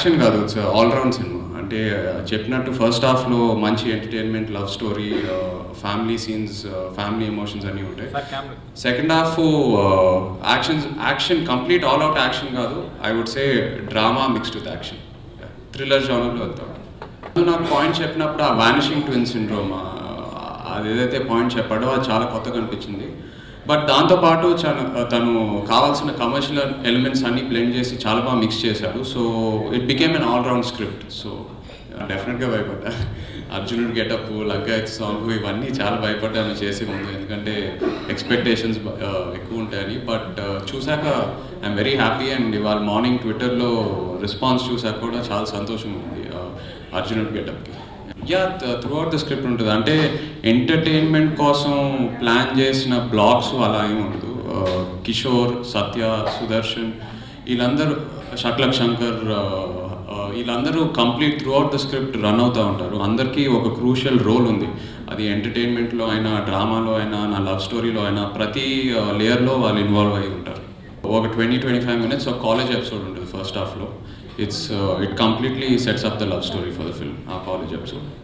action కాదు it's all round cinema అంటే uh, చెప్పినట్టు ఫస్ట్ హాఫ్లో మంచి entertainment love story family scenes family emotions అన్నీ ఉంటాయి second half action action complete all out action కాదు I would say drama mixed with action thriller జానర్లో వెళ్తాం నాకు పాయింట్ చెప్పినప్పుడు ఆ వానిషింగ్ ట్విన్ సిండ్రోమ్ అది ఏదైతే పాయింట్ చెప్పాడో అది చాలా కొత్తగా అనిపించింది బట్ దాంతోపాటు చాలా తను కావాల్సిన కమర్షియల్ ఎలిమెంట్స్ అన్ని బ్లెండ్ చేసి చాలా బాగా మిక్స్ చేశాడు so it became an all round script so డెఫినెట్గా భయపడ్డా అర్జునుడు గెటప్ లగ్గాయత్ సాంగ్ ఇవన్నీ చాలా భయపడ్డాను చేసే ముందు ఎందుకంటే ఎక్స్పెక్టేషన్స్ ఎక్కువ ఉంటాయని బట్ చూశాక ఐఎమ్ వెరీ హ్యాపీ అండ్ ఇవాళ మార్నింగ్ ట్విట్టర్లో రెస్పాన్స్ చూశాక కూడా చాలా సంతోషం ఉంది అర్జునుడు గెటప్కి yeah throughout the script ఉంటుంది అంటే ఎంటర్టైన్మెంట్ కోసం ప్లాన్ చేసిన బ్లాగ్స్ అలా ఏమి ఉండదు Uh, కిషోర్ సత్య సుదర్శన్ వీళ్ళందరూ షక్లక్ శంకర్ uh, uh, వీళ్ళందరూ complete throughout the script run అవుతూ ఉంటారు అందరికీ ఒక క్రూషియల్ రోల్ ఉంది అది ఎంటర్టైన్మెంట్లో అయినా డ్రామాలో అయినా నా లవ్ స్టోరీలో అయినా ప్రతి లేయర్లో వాళ్ళు ఇన్వాల్వ్ అయి ఉంటారు ఒక ట్వంటీ ట్వంటీ ఫైవ్ మినిట్స్ ఒక కాలేజ్ ఎపిసోడ్ ఉంటుంది ఫస్ట్ హాఫ్లో it's it completely sets up the love story for the film ఆ కాలేజ్ ఎపిసోడ్